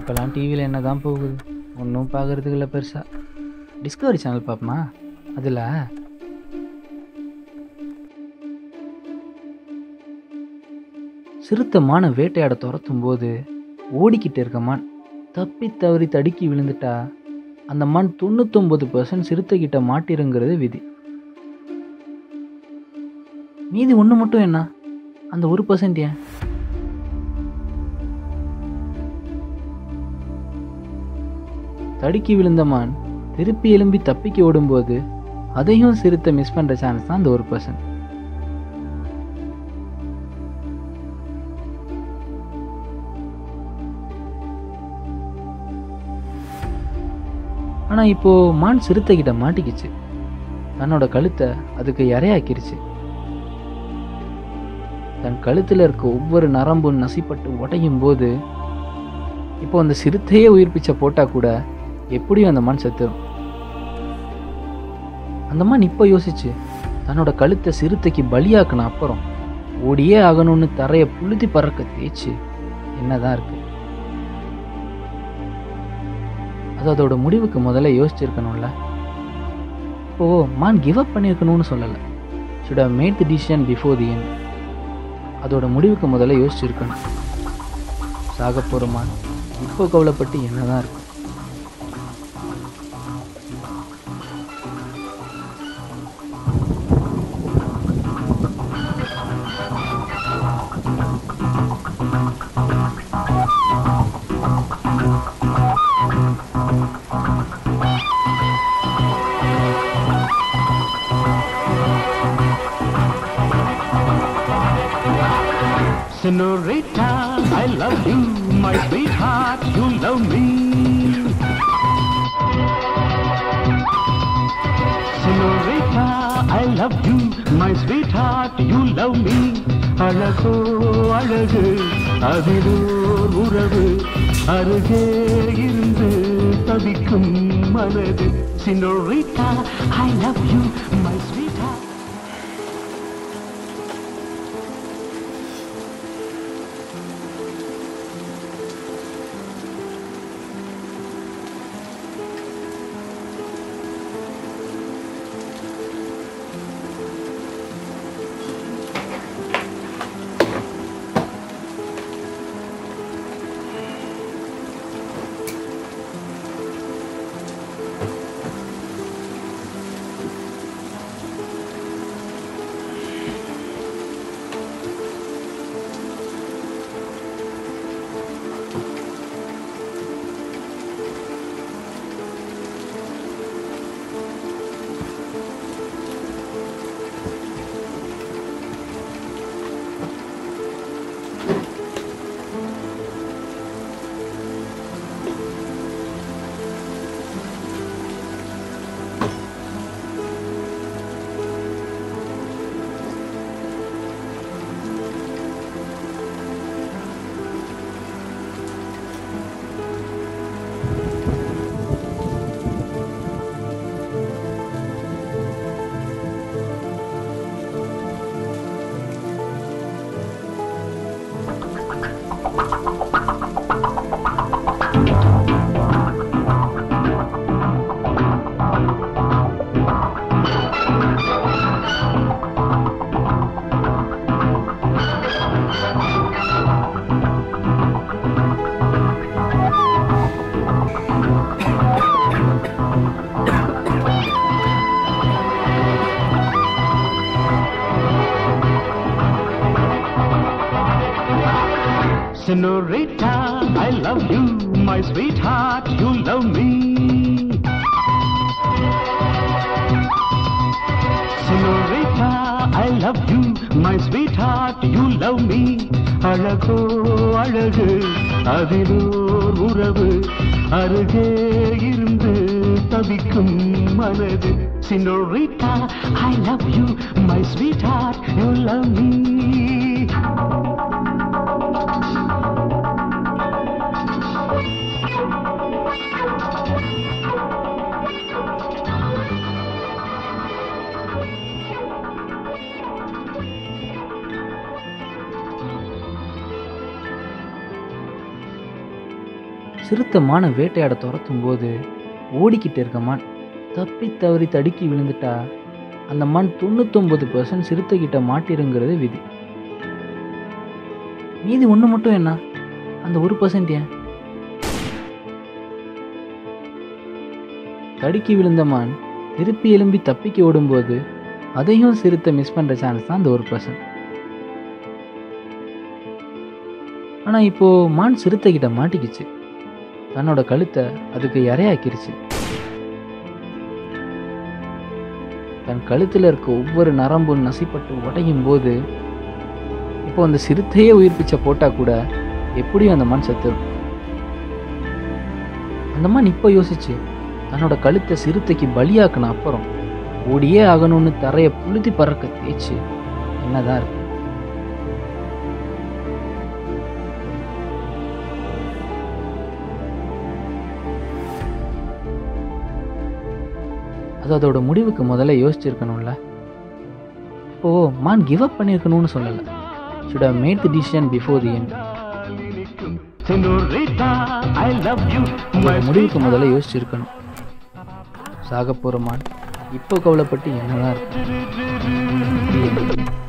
இப்போல்லாம் டிவியில் என்ன தான் போகுது ஒன்றும் பார்க்குறதுக்கு இல்லை பெருசாக டிஸ்கவரி சேனல் பார்ப்போமா அதில் சிறுத்தை மானை வேட்டையாட துரத்தும் போது ஓடிக்கிட்டு இருக்க மான் தப்பி தவறி தடுக்கி விழுந்துட்டா அந்த மான் தொண்ணூத்தொம்பது பர்சன்ட் சிறுத்தைக்கிட்ட மாட்டிருங்கிறது விதி மீதி ஒன்று மட்டும் என்ன அந்த ஒரு பர்சன்ட் ஏன் தடுக்கி விழுந்த மான் திருப்பி எலும்பி தப்பிக்க ஓடும்போது அதையும் சிறுத்தை மிஸ் பண்ணுற சான்ஸ் தான் அந்த ஒரு பர்சன்ட் ஆனால் இப்போ மான் சிறுத்தை கிட்ட மாட்டிக்கிச்சு தன்னோட கழுத்தை அதுக்கு இரையாக்கிருச்சு தன் கழுத்தில் இருக்க ஒவ்வொரு நரம்பும் நசிப்பட்டு உடையும் போது இப்போ அந்த சிறுத்தையே உயிர் பிச்சை போட்டால் கூட எப்படியும் அந்த மான் செத்துரும் அந்த மான் இப்போ யோசிச்சு தன்னோட கழுத்தை சிறுத்தைக்கு பலியாக்குன அப்புறம் ஓடியே ஆகணும்னு தரையை புழுதி பறக்க தேய்ச்சு என்னதான் இருக்கு அது அதோட முடிவுக்கு முதல்ல யோசிச்சிருக்கணும்ல இப்போ மான் கிவ் அப் பண்ணியிருக்கணும்னு சொல்லலை should have made the decision before the end அதோட முடிவுக்கு முதல்ல யோசிச்சிருக்கணும் சாக போகிற மான் இப்போ கவலைப்பட்டு என்னதான் இருக்கும் Senorita, I love you, my sweetheart, you love me. Senorita, I love you, my sweetheart, you love me. அழகோ அழகு அதிலோர் உறவு அருகே இருந்து தவிக்கும் மனது Senorita, I love you, my sweetheart. Senorita, I love you, my sweetheart, you love me. Senorita, I love you, my sweetheart, you love me. அழகோ அழகு அதிலோர் உறவு அருகே இருந்து தவிக்கும் மனது Senorita, I love you, my sweetheart, you love me. சிறுத்தை மானை வேட்டையாட துரத்தும் போது ஓடிக்கிட்டு இருக்க மான் தப்பி தவறி தடுக்கி விழுந்துட்டா அந்த மான் தொண்ணூத்தொம்பது பர்சன்ட் சிறுத்தைக்கிட்ட மாட்டிருங்கிறது விதி மீதி ஒன்று மட்டும் என்ன அந்த ஒரு பர்சன்ட் ஏன் தடுக்கி விழுந்த மான் திருப்பி எலும்பி தப்பிக்க ஓடும்போது அதையும் சிறுத்தை மிஸ் பண்ணுற சான்ஸ் தான் அந்த ஒரு பர்சன்ட் ஆனால் இப்போது மான் சிறுத்தை கிட்ட மாட்டிக்கிச்சு தன்னோட கழுத்தை அதுக்கு இரையாக்கிருச்சு தன் கழுத்தில் இருக்க ஒவ்வொரு நரம்பும் நசிப்பட்டு உடையும் போது இப்போ அந்த சிறுத்தையே உயிர் பிச்சை போட்டால் கூட எப்படியும் அந்த மான் செத்துரும் அந்த மான் இப்போ யோசிச்சு தன்னோட கழுத்தை சிறுத்தைக்கு பலியாக்குன அப்புறம் ஓடியே ஆகணும்னு தரைய புழுதி பறக்க தேய்ச்சு என்னதான் இருக்கு அது அதோட முடிவுக்கு முதல்ல யோசிச்சிருக்கணும்ல இப்போ மான் கிவ் அப் பண்ணியிருக்கணும்னு சொல்லலை should have made the decision before the end Senorita, I love you, அதோட my முடிவுக்கு முதல்ல யோசிச்சிருக்கணும் சாக போகிற மான் இப்போ கவலைப்பட்டு என்னதான் இருக்கு